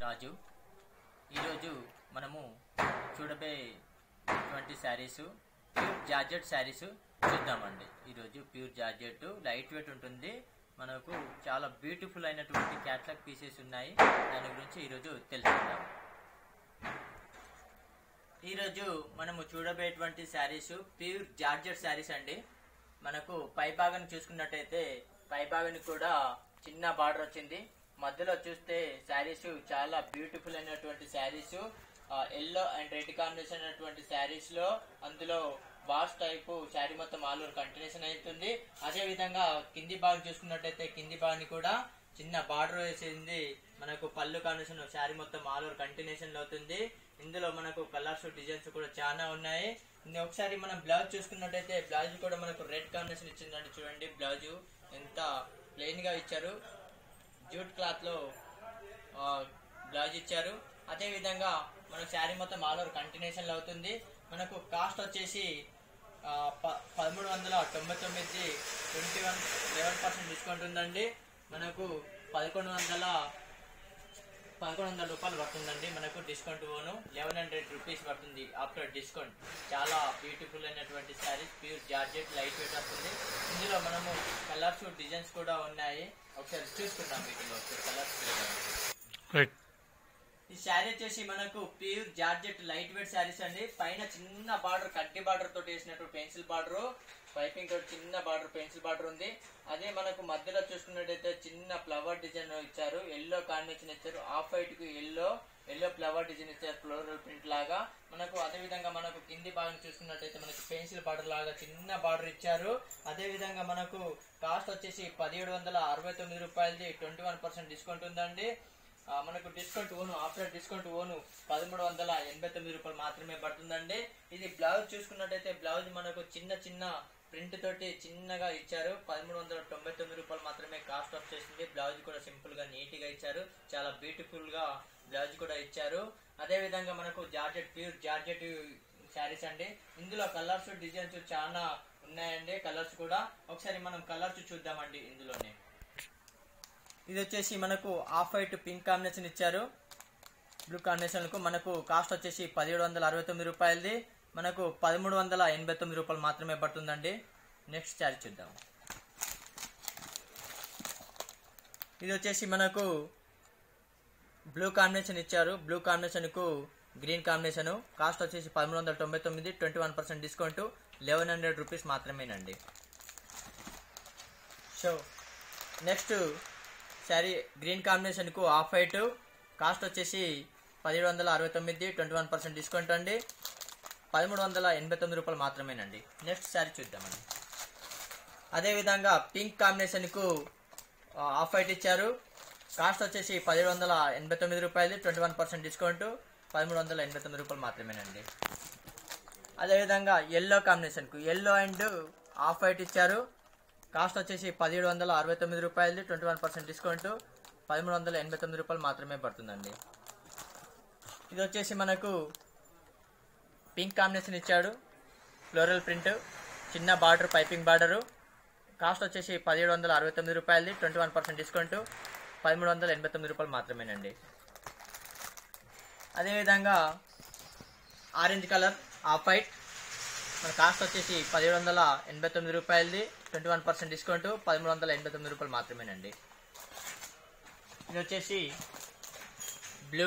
రాజు ఈరోజు మనము చూడబోయేటువంటి శారీస్ ప్యూర్ జార్జెట్ శారీస్ చూద్దామండి ఈరోజు ప్యూర్ జార్జెట్ లైట్ వెయిట్ ఉంటుంది మనకు చాలా బ్యూటిఫుల్ అయినటువంటి క్యాట్లాగ్ పీసెస్ ఉన్నాయి దాని గురించి ఈరోజు తెలుసుకుందాం ఈరోజు మనము చూడబోయేటువంటి శారీస్ ప్యూర్ జార్జెట్ శారీస్ అండి మనకు పై భాగం చూసుకున్నట్టయితే పై భాగానికి కూడా చిన్న బార్డర్ వచ్చింది మధ్యలో చూస్తే శారీస్ చాలా బ్యూటిఫుల్ అయినటువంటి sarees yellow and red combination అయినటువంటి శారీస్ లో అందులో బాస్ టైపు శారీ మొత్తం ఆల్ ఓవర్ కంటిన్యూషన్ అవుతుంది అదే విధంగా కింది భాగం చూసుకున్నట్టయితే కింది భాగాన్ని కూడా చిన్న బార్డర్ వేసింది మనకు పళ్ళు కాంబినేషన్ శారీ మొత్తం ఆల్ ఓవర్ కంటిన్యూషన్ అవుతుంది ఇందులో మనకు కలర్స్ డిజైన్స్ కూడా చాలా ఉన్నాయి ఇందులో ఒకసారి మనం బ్లౌజ్ చూసుకున్నట్టయితే బ్లౌజ్ కూడా మనకు రెడ్ కాంబినేషన్ ఇచ్చిందండి చూడండి బ్లౌజ్ ఎంత ప్లెయిన్ గా ఇచ్చారు జూట్ క్లాత్ లో ఆ, బ్లౌజ్ ఇచ్చారు అదే విధంగా మనకు శారీ మొత్తం ఆల్ ఓవర్ కంటిన్యూషన్ లో అవుతుంది మనకు కాస్ట్ వచ్చేసి ఆ, ప- పదమూడు వందల తొంభై తొమ్మిది twenty one eleven percent discount ఉందండి మనకు పదకొండు వందల పదకొండు వందల రూపాయలు పడుతుందండి మనకు డిస్కౌంట్ పోను లెవెన్ హండ్రెడ్ రూపీస్ పడుతుంది ఆఫ్టర్ డిస్కౌంట్ చాలా బ్యూటిఫుల్ అయినటువంటి sarees pure georgette light weight వస్తుంది ఇందులో మనము కలర్స్ డిజైన్స్ కూడా ఉన్నాయి ఒకసారి చూసుకుందాం వీటిలో కలర్స్ రైట్ ఈ శారీ వచ్చేసి మనకు pure georgette light weight sarees అండి పైన చిన్న బార్డర్ కట్టి బార్డర్ తోటి వేసినట్టు పెన్సిల్ బార్డర్ పైపింగ్ తోటి చిన్న బార్డర్ పెన్సిల్ బార్డర్ ఉంది అదే మనకు మధ్యలో చూసుకున్నట్టయితే చిన్న ఫ్లవర్ డిజైన్ ఇచ్చారు ఎల్లో కాంబినేషన్ ఇచ్చారు ఆఫ్ వైట్ కు ఎల్లో ఎల్లో ఫ్లవర్ డిజైన్ ఇచ్చారు ఫ్లోరల్ ప్రింట్ లాగా మనకు అదే విధంగా మనకు కింది భాగం చూసుకున్నట్టయితే మనకి పెన్సిల్ బార్డర్ లాగా చిన్న బార్డర్ ఇచ్చారు అదే విధంగా మనకు కాస్ట్ వచ్చేసి పదిహేడు వందల అరవై తొమ్మిది రూపాయలది ట్వంటీ వన్ పర్సెంట్ డిస్కౌంట్ ఉందండి ఆ, మనకు డిస్కౌంట్ ఓను ఆఫ్టర్ డిస్కౌంట్ ఓను పదమూడు వందల ఎనభై తొమ్మిది రూపాయలు మాత్రమే పడుతుందండి ఇది బ్లౌజ్ చూసుకున్నట్టయితే బ్లౌజ్ మనకు చిన్న చిన్న ప్రింట్ తోటి చిన్నగా ఇచ్చారు పదమూడు వందల తొంభై తొమ్మిది రూపాయలు మాత్రమే కాస్ట్ ఆఫ్ చేసింది బ్లౌజ్ కూడా సింపుల్ గా నీట్ గా ఇచ్చారు చాలా బ్యూటిఫుల్ గా బ్లౌజ్ కూడా ఇచ్చారు అదే విధంగా మనకు జార్జెట్ ప్యూర్ జార్జెట్ శారీస్ అండి ఇందులో కలర్స్ డిజైన్స్ చాలా ఉన్నాయండి కలర్స్ కూడా ఒకసారి మనం కలర్స్ చూద్దామండి ఇందులోనే ఇది వచ్చేసి మనకు ఆఫ్ వైట్ పింక్ కాంబినేషన్ ఇచ్చారు బ్లూ కాంబినేషన్ కు మనకు కాస్ట్ వచ్చేసి పదిహేడు వందల అరవై తొమ్మిది రూపాయలది మనకు పదమూడు వందల ఎనభై తొమ్మిది రూపాయలు మాత్రమే పడుతుందండి నెక్స్ట్ చార్జ్ చూద్దాం ఇది వచ్చేసి మనకు బ్లూ కాంబినేషన్ ఇచ్చారు బ్లూ కాంబినేషన్ కు గ్రీన్ కాంబినేషన్ కాస్ట్ వచ్చేసి పదమూడు వందల తొంభై తొమ్మిది twenty one percent discount eleven hundred rupees మాత్రమేనండి సో నెక్స్ట్ శారీ గ్రీన్ కాంబినేషన్కు ఆఫ్ వైట్ కాస్ట్ వచ్చేసి పదిహేడు వందల అరవై తొమ్మిది ట్వంటీ వన్ పర్సెంట్ డిస్కౌంట్ అండి పదమూడు వందల ఎనభై తొమ్మిది రూపాయలు మాత్రమేనండి నెక్స్ట్ శారీ చూద్దామండి అదేవిధంగా పింక్ కాంబినేషన్కు ఆ, ఆఫ్ వైట్ ఇచ్చారు కాస్ట్ వచ్చేసి పదిహేడు వందల ఎనభై తొమ్మిది రూపాయలు ట్వంటీ వన్ పర్సెంట్ డిస్కౌంట్ పదమూడు వందల ఎనభై తొమ్మిది రూపాయలు మాత్రమేనండి అదేవిధంగా ఎల్లో కాంబినేషన్కు ఎల్లో అండ్ ఆఫ్ వైట్ ఇచ్చారు కాస్ట్ వచ్చేసి పదిహేడు వందల అరవై తొమ్మిది రూపాయలు ట్వంటీ వన్ పర్సెంట్ డిస్కౌంట్ పదమూడు వందల ఎనభై తొమ్మిది రూపాయలు మాత్రమే పడుతుందండి ఇది వచ్చేసి మనకు పింక్ కాంబినేషన్ ఇచ్చాడు ఫ్లోరల్ ప్రింట్ చిన్న బార్డర్ పైపింగ్ బార్డరు కాస్ట్ వచ్చేసి పదిహేడు వందల అరవై తొమ్మిది రూపాయలది ట్వంటీ వన్ పర్సెంట్ డిస్కౌంట్ పదమూడు వందల ఎనభై తొమ్మిది రూపాయలు మాత్రమేనండి అదేవిధంగా ఆరెంజ్ కలర్ ఆఫ్ వైట్ మన కాస్ట్ వచ్చేసి పదిహేడు వందల ఎనభై తొమ్మిది రూపాయలది ట్వంటీ వన్ పర్సెంట్ డిస్కౌంట్ పదమూడు వందల ఎనభై తొమ్మిది రూపాయలు మాత్రమేనండి ఇది వచ్చేసి బ్లూ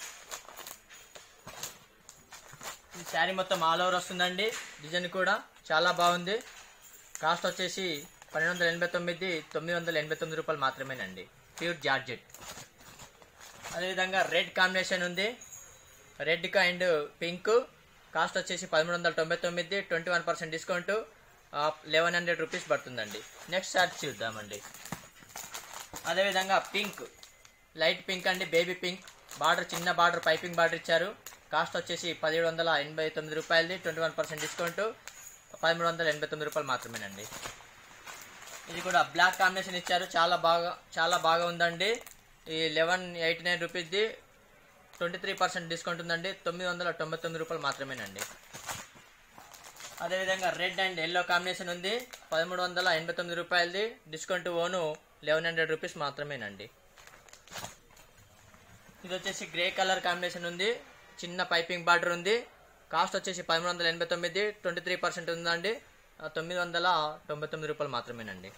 ఈ శారీ మొత్తం ఆల్ ఓవర్ వస్తుందండి డిజైన్ కూడా చాలా బాగుంది కాస్ట్ వచ్చేసి పన్నెండు వందల ఎనభై తొమ్మిది తొమ్మిది వందల ఎనభై తొమ్మిది రూపాయలు మాత్రమేనండి ప్యూర్ జార్జెట్ అదేవిధంగా రెడ్ కాంబినేషన్ ఉంది రెడ్ అండ్ పింక్ కాస్ట్ వచ్చేసి పదమూడు వందల తొంభై తొమ్మిది twenty one percent discount eleven hundred rupees పడుతుందండి నెక్స్ట్ చార్జ్ చూద్దామండి అదేవిధంగా పింక్ లైట్ పింక్ అండి బేబీ పింక్ బార్డర్ చిన్న బార్డర్ పైపింగ్ బార్డర్ ఇచ్చారు కాస్ట్ వచ్చేసి పదిహేడు వందల ఎనభై తొమ్మిది రూపాయలది ట్వంటీ వన్ పర్సెంట్ డిస్కౌంట్ పదమూడు వందల ఎనభై తొమ్మిది రూపాయలు మాత్రమేనండి ఇది కూడా బ్లాక్ కాంబినేషన్ ఇచ్చారు చాలా బాగా చాలా బాగా ఉందండి ఈ లెవెన్ ఎయిటీ నైన్ రూపీస్ది ట్వంటీ త్రీ పర్సెంట్ డిస్కౌంట్ ఉందండి తొమ్మిది వందల తొంభై తొమ్మిది రూపాయలు మాత్రమేనండి అదేవిధంగా రెడ్ అండ్ ఎల్లో కాంబినేషన్ ఉంది పదమూడు వందల ఎనభై తొమ్మిది రూపాయలది డిస్కౌంట్ ఓను లెవెన్ హండ్రెడ్ రూపీస్ మాత్రమేనండి ఇది వచ్చేసి గ్రే కలర్ కాంబినేషన్ ఉంది చిన్న పైపింగ్ బార్డర్ ఉంది కాస్ట్ వచ్చేసి పదమూడు వందల ఎనభై తొమ్మిది ట్వంటీ త్రీ పర్సెంట్ ఉందండి ఆ, తొమ్మిది వందల తొంభై తొమ్మిది రూపాయలు మాత్రమేనండి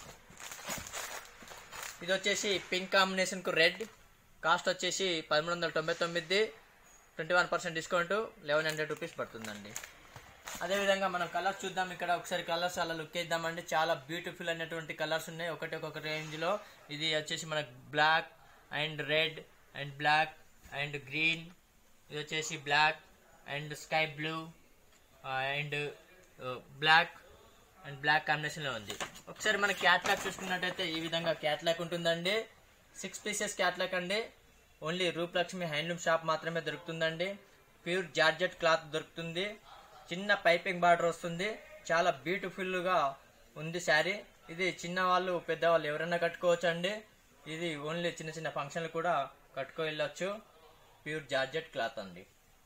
ఇది వచ్చేసి పింక్ కాంబినేషన్కు రెడ్ కాస్ట్ వచ్చేసి పదమూడు వందల తొంభై తొమ్మిది twenty one percent discount eleven hundred rupees పడుతుందండి అదేవిధంగా మనం కలర్స్ చూద్దాం ఇక్కడ ఒకసారి కలర్స్ అలా లుక్ ఇద్దామండి చాలా బ్యూటిఫుల్ అయినటువంటి కలర్స్ ఉన్నాయి ఒకటి ఒక్కొక్క రేంజ్లో ఇది వచ్చేసి మనకు black and red and black and green ఇది వచ్చేసి black and sky blue and black and black కాంబినేషన్లో ఉంది ఒకసారి మన క్యాట్లాక్ చూసుకున్నట్టయితే ఈ విధంగా క్యాట్లాక్ ఉంటుందండి సిక్స్ పీసెస్ క్యాట్లాక్ అండి ఓన్లీ రూపలక్ష్మి హ్యాండ్లూమ్ షాప్ మాత్రమే దొరుకుతుందండి ప్యూర్ జార్జెట్ క్లాత్ దొరుకుతుంది చిన్న పైపింగ్ బార్డర్ వస్తుంది చాలా బ్యూటిఫుల్గా ఉంది శారీ ఇది చిన్న వాళ్ళు పెద్దవాళ్ళు ఎవరైనా కట్టుకోవచ్చు అండి ఇది ఓన్లీ చిన్న చిన్న ఫంక్షన్లు కూడా కట్టుకో వెళ్ళొచ్చు ప్యూర్ జార్జెట్ క్లాత్ అండి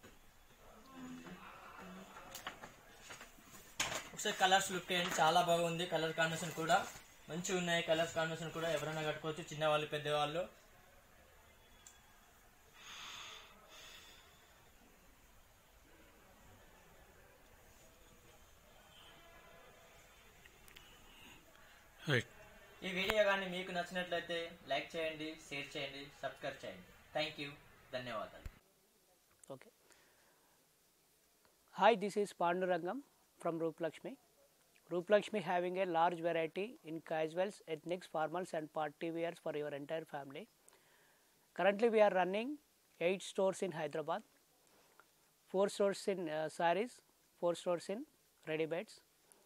ఒకసారి కలర్స్ లుక్ చేయండి చాలా బాగుంది కలర్ కాంబినేషన్ కూడా మంచిగా ఉన్నాయి కలర్స్ కాంబినేషన్ కూడా ఎవరైనా కట్టుకోవచ్చు చిన్నవాళ్ళు పెద్దవాళ్ళు రైట్ ఈ వీడియో కానీ మీకు నచ్చినట్లయితే లైక్ చేయండి షేర్ చేయండి సబ్స్క్రైబ్ చేయండి థ్యాంక్ యూ ధన్యవాదాలు Okay. Hi, this is Pandurangam from Roop Lakshmi. Roop Lakshmi having a large variety in casuals, ethnics, formals and party wears for your entire family. Currently, we are running 8 stores in Hyderabad, 4 stores in uh, saris, 4 stores in ready beds.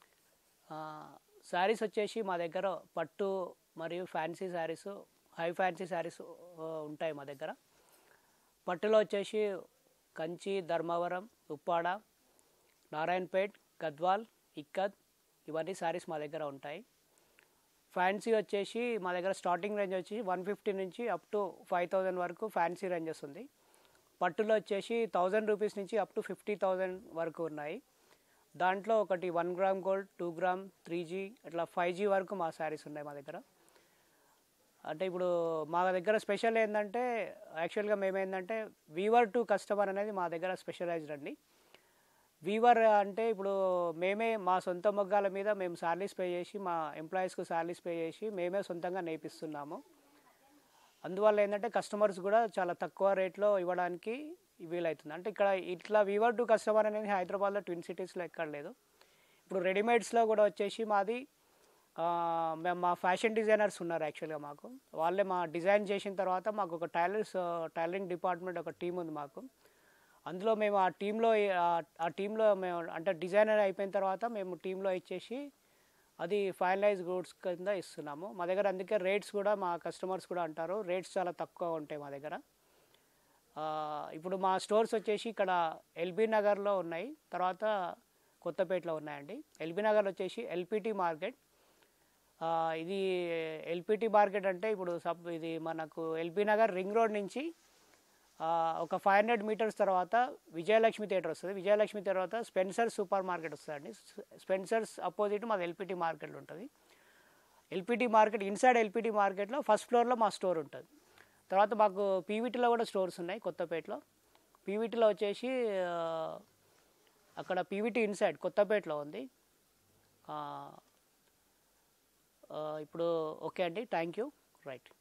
Sarees వచ్చేసి మా దగ్గర పట్టు మరియు fancy sarees high fancy sarees ఉంటాయి మా దగ్గర పట్టులో వచ్చేసి కంచి ధర్మవరం ఉప్పాడ నారాయణపేట్ గద్వాల్ ఇక్కత్ ఇవన్నీ శారీస్ మా దగ్గర ఉంటాయి ఫ్యాన్సీ వచ్చేసి మా దగ్గర స్టార్టింగ్ రేంజ్ వచ్చి వన్ ఫిఫ్టీ నుంచి అప్ టు ఫైవ్ థౌజండ్ వరకు ఫ్యాన్సీ రేంజెస్ ఉంది పట్టులో వచ్చేసి థౌజండ్ రూపీస్ నుంచి అప్ టు ఫిఫ్టీ థౌజండ్ వరకు ఉన్నాయి దాంట్లో ఒకటి one gram gold two gram three G అట్లా ఫైవ్ జీ వరకు మా శారీస్ ఉన్నాయి మా దగ్గర అంటే ఇప్పుడు మా దగ్గర స్పెషల్ ఏంటంటే యాక్చువల్గా మేమేంటంటే వీవర్ టు కస్టమర్ అనేది మా దగ్గర స్పెషలైజ్డ్ అండి వీవర్ అంటే ఇప్పుడు మేమే మా సొంత మొగ్గాల మీద మేము శాలరీస్ పే చేసి మా ఎంప్లాయీస్కి శాలరీస్ పే చేసి మేమే సొంతంగా నేర్పిస్తున్నాము అందువల్ల ఏంటంటే కస్టమర్స్ కూడా చాలా తక్కువ రేట్లో ఇవ్వడానికి వీలవుతుంది అంటే ఇక్కడ ఇట్లా వీవర్ టు కస్టమర్ అనేది హైదరాబాద్లో ట్విన్ సిటీస్లో ఎక్కడ లేదు ఇప్పుడు రెడీమేడ్స్లో కూడా వచ్చేసి మాది ఆ, మేము మా ఫ్యాషన్ డిజైనర్స్ ఉన్నారు యాక్చువల్గా మాకు వాళ్ళే మా డిజైన్ చేసిన తర్వాత మాకు ఒక టైలర్స్ టైలరింగ్ డిపార్ట్మెంట్ ఒక టీం ఉంది మాకు అందులో మేము ఆ టీంలో ఆ టీంలో మేము అంటే డిజైనర్ అయిపోయిన తర్వాత మేము టీంలో ఇచ్చేసి అది ఫైనలైజ్ గూడ్స్ కింద ఇస్తున్నాము మా దగ్గర అందుకే రేట్స్ కూడా మా కస్టమర్స్ కూడా అంటారు రేట్స్ చాలా తక్కువ ఉంటాయి మా దగ్గర ఆ, ఇప్పుడు మా స్టోర్స్ వచ్చేసి ఇక్కడ ఎల్బీ నగర్లో ఉన్నాయి తర్వాత కొత్తపేటలో ఉన్నాయండి ఎల్బీ నగర్ వచ్చేసి ఎల్పిటి మార్కెట్ ఆ, ఇది ఎల్పిటి మార్కెట్ అంటే ఇప్పుడు సబ్ ఇది మనకు ఎల్బీ నగర్ రింగ్ రోడ్ నుంచి ఆ, ఒక ఫైవ్ హండ్రెడ్ మీటర్స్ తర్వాత విజయలక్ష్మి థియేటర్ వస్తుంది విజయలక్ష్మి తర్వాత స్పెన్సర్ సూపర్ మార్కెట్ వస్తుందండి స్పెన్సర్స్ అపోజిట్ మాది ఎల్పిటి మార్కెట్లో ఉంటుంది ఎల్పిటి మార్కెట్ ఇన్సైడ్ ఎల్పిటి మార్కెట్లో ఫస్ట్ ఫ్లోర్లో మా స్టోర్ ఉంటుంది తర్వాత మాకు పీవీటీలో కూడా స్టోర్స్ ఉన్నాయి కొత్తపేటలో పీవీటీలో వచ్చేసి ఆ, అక్కడ పీవీటీ ఇన్సైడ్ కొత్తపేటలో ఉంది ఆ, ఆ, ఇప్పుడు ఓకే అండి థ్యాంక్ యూ రైట్